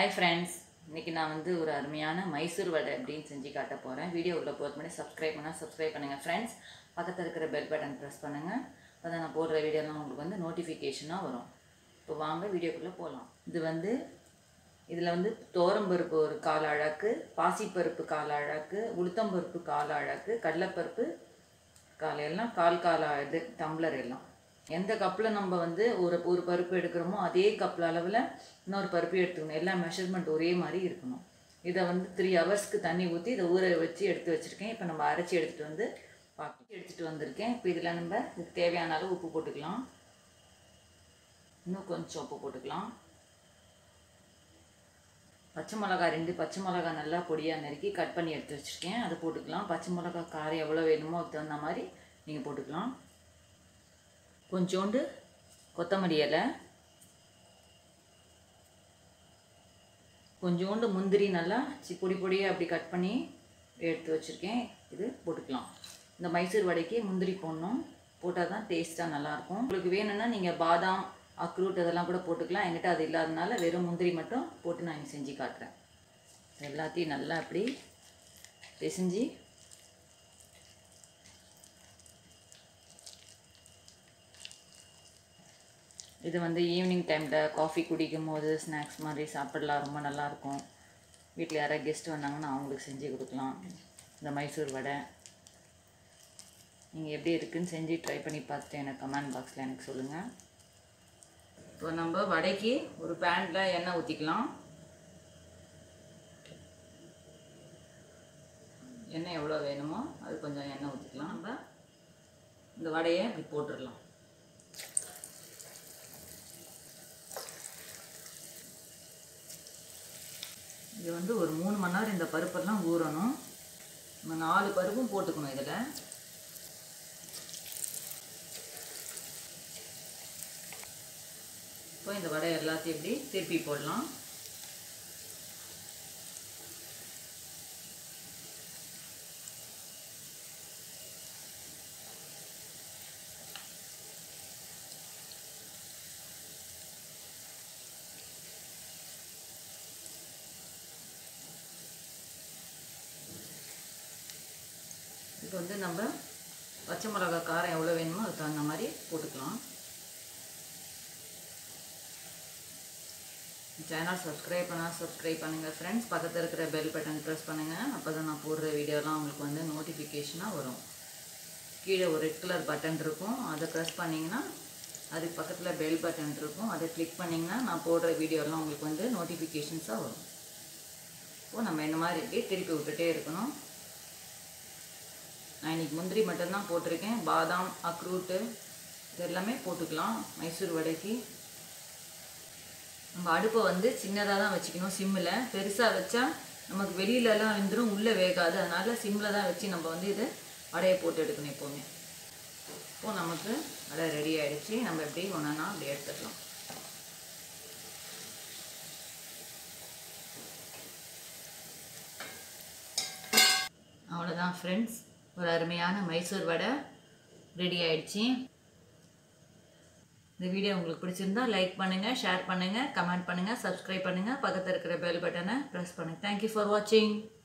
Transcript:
hi friends இன்றைக்கி நான் வந்து ஒரு அருமையான மைசூர் வடை எப்படின்னு செஞ்சு காட்ட போகிறேன் வீடியோ உள்ள போகிறது முன்னாடி சப்ஸ்கிரைப் பண்ணால் சப்ஸ்கிரைப் பண்ணுங்கள் ஃப்ரெண்ட்ஸ் பக்கத்தில் இருக்கிற பெல் பட்டன் ப்ரெஸ் பண்ணுங்கள் அப்போ நான் போடுற வீடியோலாம் உங்களுக்கு வந்து நோட்டிஃபிகேஷனாக வரும் இப்போ வாங்க வீடியோக்குள்ளே போகலாம் இது வந்து இதில் வந்து தோரம்பருப்பு ஒரு கால் அழகு பாசிப்பருப்பு கால் அழகு உளுத்தம்பருப்பு கால் அழகு கடலைப்பருப்பு கால் எல்லாம் கால் கால் இது டம்ளர் எல்லாம் எந்த கப்பில் நம்ம வந்து ஒரு ஒரு பருப்பு எடுக்கிறோமோ அதே கப்பில் அளவில் இன்னொரு பருப்பு எடுத்துக்கணும் எல்லா மெஷர்மெண்ட் ஒரே மாதிரி இருக்கணும் இதை வந்து த்ரீ ஹவர்ஸ்க்கு தண்ணி ஊற்றி இதை ஊற வச்சு எடுத்து வச்சுருக்கேன் இப்போ நம்ம அரைச்சி எடுத்துகிட்டு வந்து பார்த்து எடுத்துகிட்டு வந்திருக்கேன் இப்போ இதில் நம்ம இதுக்கு தேவையான அளவு உப்பு போட்டுக்கலாம் இன்னும் கொஞ்சம் உப்பு போட்டுக்கலாம் பச்சை மிளகா ரெண்டு பச்சை மிளகா நல்லா பொடியாக நறுக்கி கட் பண்ணி எடுத்து வச்சுருக்கேன் அதை போட்டுக்கலாம் பச்சை மிளகா காரம் எவ்வளோ வேணுமோ அதுக்கு தகுந்த மாதிரி நீங்கள் போட்டுக்கலாம் கொஞ்சோண்டு கொத்தமல்லி இலை கொஞ்சோண்டு முந்திரி நல்லா சி பொடி பொடியாக அப்படி கட் பண்ணி எடுத்து வச்சுருக்கேன் இது போட்டுக்கலாம் இந்த மைசூர் வடைக்கு முந்திரி போடணும் போட்டால் தான் டேஸ்ட்டாக நல்லாயிருக்கும் உங்களுக்கு வேணும்னா நீங்கள் பாதாம் அக்ரூட் அதெல்லாம் கூட போட்டுக்கலாம் என்கிட்ட அது இல்லாதனால வெறும் முந்திரி மட்டும் போட்டு நான் இங்கே செஞ்சு காட்டுறேன் எல்லாத்தையும் நல்லா அப்படி பிசைஞ்சு இது வந்து ஈவினிங் டைமில் காஃபி குடிக்கும் போது ஸ்நாக்ஸ் மாதிரி சாப்பிடலாம் ரொம்ப நல்லாயிருக்கும் வீட்டில் யாராவது கெஸ்ட் வந்தாங்கன்னா அவங்களுக்கு செஞ்சு கொடுக்கலாம் இந்த மைசூர் வடை நீங்கள் எப்படி இருக்குன்னு செஞ்சு ட்ரை பண்ணி பார்த்துட்டு எனக்கு கமெண்ட் பாக்ஸில் எனக்கு சொல்லுங்கள் இப்போ நம்ம வடைக்கு ஒரு பேனில் எண்ணெய் ஊற்றிக்கலாம் எண்ணெய் எவ்வளோ வேணுமோ அது கொஞ்சம் எண்ணெய் ஊற்றிக்கலாம் நம்ம இந்த வடையை இப்படி போட்டுடலாம் இது வந்து ஒரு மூணு மணி நேரம் இந்த பருப்பெல்லாம் ஊறணும் நம்ம நாலு பருப்பும் போட்டுக்கணும் இதில் இப்போ இந்த வடை எல்லாத்தையும் இப்படி திருப்பி போடலாம் இப்போ வந்து நம்ம பச்சை மிளகா காரம் எவ்வளோ வேணுமோ அதுக்கு தகுந்த மாதிரி போட்டுக்கலாம் சேனல் சப்ஸ்கிரைப் பண்ணால் சப்ஸ்கிரைப் பண்ணுங்கள் ஃப்ரெண்ட்ஸ் பக்கத்தில் இருக்கிற பெல் பட்டன் ப்ரெஸ் பண்ணுங்கள் அப்போ தான் நான் போடுற வீடியோலாம் உங்களுக்கு வந்து நோட்டிஃபிகேஷனாக வரும் கீழே ஒரு ரெட் கலர் பட்டன் இருக்கும் அதை ப்ரெஸ் பண்ணிங்கன்னா அதுக்கு பக்கத்தில் பெல் பட்டன் இருக்கும் அதை கிளிக் பண்ணிங்கன்னா நான் போடுற வீடியோலாம் உங்களுக்கு வந்து நோட்டிஃபிகேஷன்ஸாக வரும் இப்போ நம்ம இந்த மாதிரி இப்படி திருப்பி விட்டுட்டே இருக்கணும் நான் இன்றைக்கி முந்திரி மட்டும்தான் போட்டிருக்கேன் பாதாம் அக்ரூட்டு இது எல்லாமே போட்டுக்கலாம் மைசூர் வடைக்கு நம்ம அடுப்பை வந்து சின்னதாக தான் வச்சுக்கணும் சிம்மில் பெருசாக வச்சா நமக்கு வெளியிலலாம் வெந்துடும் உள்ளே வேகாது அதனால் சிம்மில் தான் வச்சு நம்ம வந்து இது வடையை போட்டு எடுக்கணும் எப்போவுமே இப்போது நமக்கு வடை ரெடி ஆகிடுச்சு நம்ம எப்படி ஒன்றா அப்படி எடுத்துக்கலாம் அவ்வளோதான் ஃப்ரெண்ட்ஸ் ஒரு அருமையான மைசூர் வடை ரெடி ஆயிடுச்சு இந்த வீடியோ உங்களுக்கு பிடிச்சிருந்தா லைக் பண்ணுங்கள் ஷேர் பண்ணுங்கள் கமெண்ட் பண்ணுங்கள் சப்ஸ்கிரைப் பண்ணுங்கள் பக்கத்தில் இருக்கிற பெல் பட்டனை ப்ரெஸ் பண்ணுங்கள் தேங்க்யூ ஃபார் வாட்சிங்